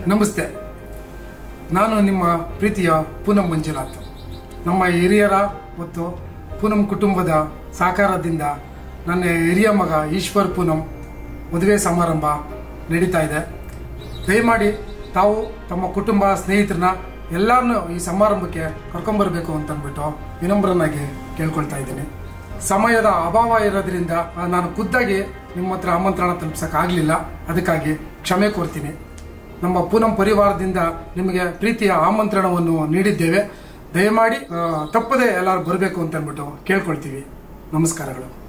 ನಮಸ್ತೆ ನಾನು ನಿಮ್ಮ ಪ್ರೀತಿಯ ಪೂನಂ ಮಂಜುನಾಥ್ ನಮ್ಮ ಹಿರಿಯರ ಮತ್ತು ಪೂನಂ ಕುಟುಂಬದ ಸಹಕಾರದಿಂದ ನನ್ನ ಹಿರಿಯ ಮಗ ಈಶ್ವರ್ ಪೂನಂ ಮದುವೆ ಸಮಾರಂಭ ನಡೀತಾ ಇದೆ ದಯಮಾಡಿ ತಾವು ತಮ್ಮ ಕುಟುಂಬ ಸ್ನೇಹಿತರನ್ನ ಎಲ್ಲರನ್ನೂ ಈ ಸಮಾರಂಭಕ್ಕೆ ಕರ್ಕೊಂಬರ್ಬೇಕು ಅಂತ ಅಂದ್ಬಿಟ್ಟು ವಿನಮ್ರನಾಗಿ ಕೇಳ್ಕೊಳ್ತಾ ಇದ್ದೀನಿ ಸಮಯದ ಅಭಾವ ಇರೋದ್ರಿಂದ ಆ, ನಾನು ಖುದ್ದಾಗಿ ನಿಮ್ಮ ಹತ್ರ ಆಮಂತ್ರಣ ತಲುಪಿಸೋಕ್ಕಾಗಲಿಲ್ಲ ಅದಕ್ಕಾಗಿ ಕ್ಷಮೆ ಕೋರ್ತೀನಿ ನಮ್ಮ ಪೂನಂ ಪರಿವಾರದಿಂದ ನಿಮಗೆ ಪ್ರೀತಿಯ ಆಮಂತ್ರಣವನ್ನು ನೀಡಿದ್ದೇವೆ ದಯಮಾಡಿ ಆ, ತಪ್ಪದೆ ಎಲ್ಲರೂ ಬರಬೇಕು ಅಂತ ಅಂದ್ಬಿಟ್ಟು ಕೇಳ್ಕೊಳ್ತೀವಿ ನಮಸ್ಕಾರಗಳು